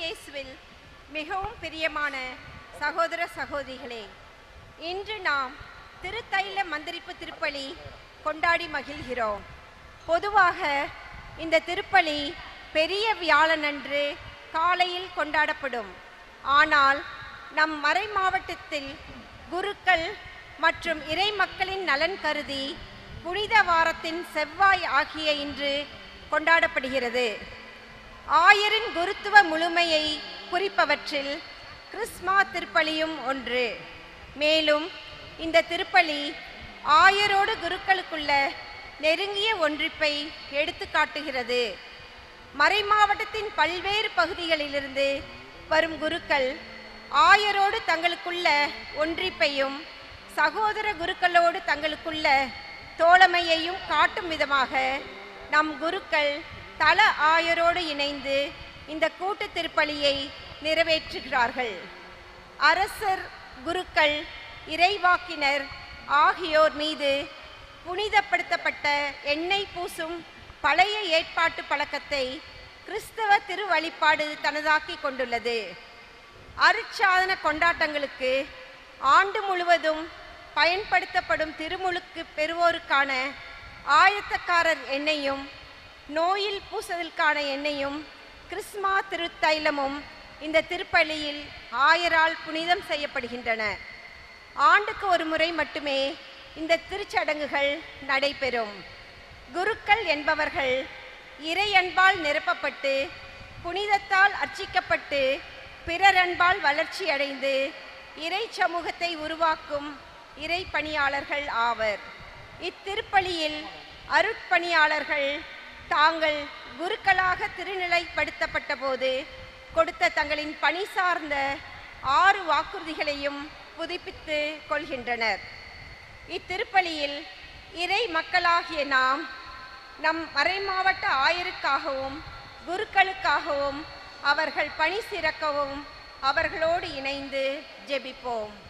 இயேசுவில் மிகவும் பிரியமான சகோதர சகோதரிகளே இன்று நாம் திருத்தைல மந்திரிப்பு திருப்பலி கொண்டாடி மகிழ்கிறோம் பொதுவாக இந்த திருப்பலி பெரிய வியாழனன்று காலையில் கொண்டாடப்படும் ஆனால் நம் மறை மாவட்டத்தில் குருக்கள் மற்றும் இறை மக்களின் நலன் கருதி புனித வாரத்தின் செவ்வாய் ஆகிய இன்று கொண்டாடப்படுகிறது ஆயரின் குருத்துவ முழுமையை குறிப்பவற்றில் கிறிஸ்மா திருப்பலியும் ஒன்று மேலும் இந்த திருப்பலி ஆயரோடு குருக்களுக்குள்ள நெருங்கிய ஒன்றிப்பை எடுத்து காட்டுகிறது மறைமாவட்டத்தின் பல்வேறு பகுதிகளிலிருந்து வரும் குருக்கள் ஆயரோடு தங்களுக்குள்ள ஒன்றிப்பையும் சகோதர குருக்களோடு தங்களுக்குள்ள தோழமையையும் காட்டும் விதமாக நம் குருக்கள் தல ஆயரோடு இணைந்து இந்த கூட்டு திருப்பலியை நிறைவேற்றுகிறார்கள் அரசர் குருக்கள் இறைவாக்கினர் ஆகியோர் மீது புனிதப்படுத்தப்பட்ட எண்ணெய் பூசும் பழைய ஏற்பாட்டு பழக்கத்தை கிறிஸ்தவ திருவழிபாடு தனதாக்கி கொண்டுள்ளது அருட்சாதன கொண்டாட்டங்களுக்கு ஆண்டு முழுவதும் பயன்படுத்தப்படும் திருமுழுக்கு பெறுவோருக்கான ஆயத்தக்காரர் எண்ணெயும் நோயில் பூசுதலுக்கான எண்ணெயும் கிறிஸ்மா திருத்தைலமும் இந்த திருப்பலியில் ஆயரால் புனிதம் செய்யப்படுகின்றன ஆண்டுக்கு ஒரு முறை மட்டுமே இந்த திருச்சடங்குகள் நடைபெறும் குருக்கள் என்பவர்கள் இறை அன்பால் நிரப்பப்பட்டு புனிதத்தால் அர்ச்சிக்கப்பட்டு பிறர் அன்பால் வளர்ச்சியடைந்து இறை சமூகத்தை உருவாக்கும் இறை பணியாளர்கள் ஆவர் இத்திருப்பலியில் அருட்பணியாளர்கள் தாங்கள் குருக்களாக திருநிலைப்படுத்தப்பட்ட போது கொடுத்த தங்களின் பணி சார்ந்த ஆறு வாக்குறுதிகளையும் புதுப்பித்து கொள்கின்றனர் இத்திருப்பலியில் இறை மக்களாகிய நாம் நம் மறைமாவட்ட ஆயருக்காகவும் குருக்களுக்காகவும் அவர்கள் பணி சிறக்கவும் அவர்களோடு இணைந்து ஜெபிப்போம்